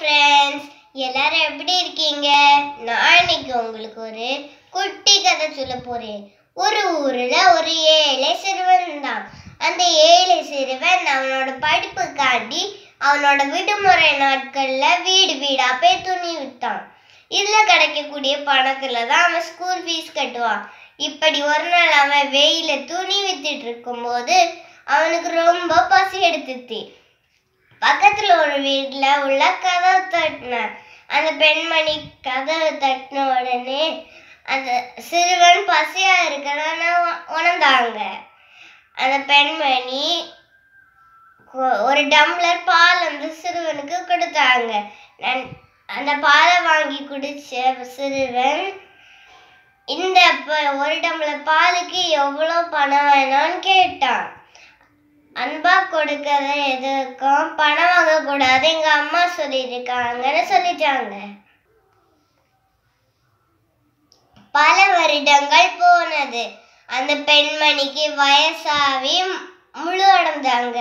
Friends எல்லாரும் எப்படி இருக்கீங்க நான் இன்னைக்கு உங்களுக்கு ஒரு குட்டி கதை சொல்ல போறேன் ஒரு ஊர்ல ஒரு ஏழை சிறுவன் தான் அந்த ஏழை சிறுவன் அவனோட படிப்புக்காண்டி அவனோட விடுமுறை நாட்கள்ல வீடு வீடா போய் துணி வித்தான் இதுல கிடைக்கக்கூடிய பணத்துல தான் அவன் ஸ்கூல் ஃபீஸ் கட்டுவான் இப்படி ஒரு நாள் அவன் வெயில துணி வித்துட்டு இருக்கும்போது அவனுக்கு ரொம்ப பசி எடுத்துச்சு பக்கத்துல ஒரு வீட்ல உள்ள கதவை தட்டினார் அந்த பெண்மணி கதவை தட்டின உடனே அந்த சிறுவன் பசியா இருக்கிறான்னு உணர்ந்தாங்க அந்த பெண்மணி கொ- ஒரு டம்ளர் பால் அந்த சிறுவனுக்கு கொடுத்தாங்க நன்- அந்த பாலை வாங்கி குடிச்ச சிறுவன் இந்த ப- ஒரு டம்ளர் பாலுக்கு எவ்வளோ பணம் வேணும்னு கேட்டான் அன்பா கொடுக்கறத எதுக்கும் பணம் வாங்கக்கூடாது எங்க அம்மா சொல்லியிருக்காங்கன்னு சொல்லிட்டாங்க பல வருடங்கள் போனது அந்த பெண்மணிக்கு வயசாவி முழு அடைந்தாங்க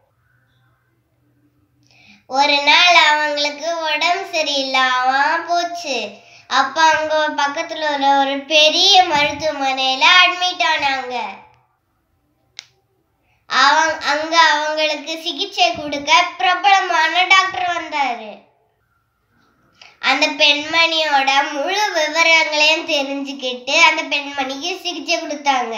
ஒரு நாள் அவங்களுக்கு உடம்பு சரியில்லாம போச்சு அப்ப அங்க பக்கத்துல உள்ள ஒரு பெரிய மருத்துவமனையில அட்மிட் ஆனாங்க அவங்க அங்க அவங்களுக்கு சிகிச்சை கொடுக்க பிரபலமான டாக்டர் வந்தாரு அந்த பெண்மணியோட முழு விவரங்களையும் தெரிஞ்சுக்கிட்டு அந்த பெண்மணிக்கு சிகிச்சை கொடுத்தாங்க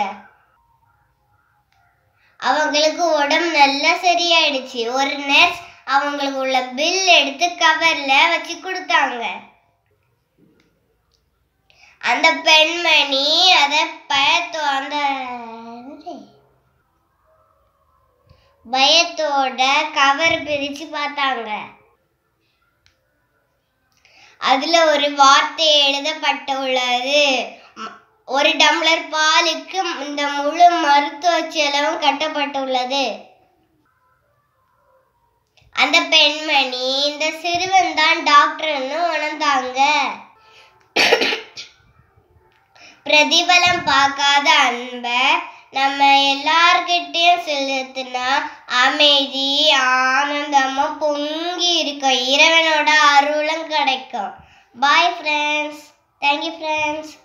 அவங்களுக்கு உடம்பு நல்லா சரியாயிடுச்சு ஒரு நர்ஸ் அவங்களுக்கு உள்ள பில் எடுத்து கவர்ல வச்சு கொடுத்தாங்க அந்த பெண்மணி அத பயத்தோ அந்த என்னது? பயத்தோட கவர் பிரிச்சு பார்த்தாங்க அதுல ஒரு வார்த்தை எழுதப்பட்டு உள்ளது ம- ஒரு டம்ளர் பாலுக்கு இந்த முழு மருத்துவ செலவும் கட்டப்பட்டுள்ளது அந்த பெண்மணி இந்த சிறுவன் தான் டாக்டர்னு உணர்ந்தாங்க பிரதிபலம் பார்க்காத அன்ப நம்ம எல்லார்கிட்டயும் செலுத்தினா அமைதி ஆனந்தமும் பொங்கி இருக்கும் இறைவனோட அருளும் கிடைக்கும் பாய் ஃப்ரெண்ட்ஸ் தேங்க்யூ ஃப்ரெண்ட்ஸ்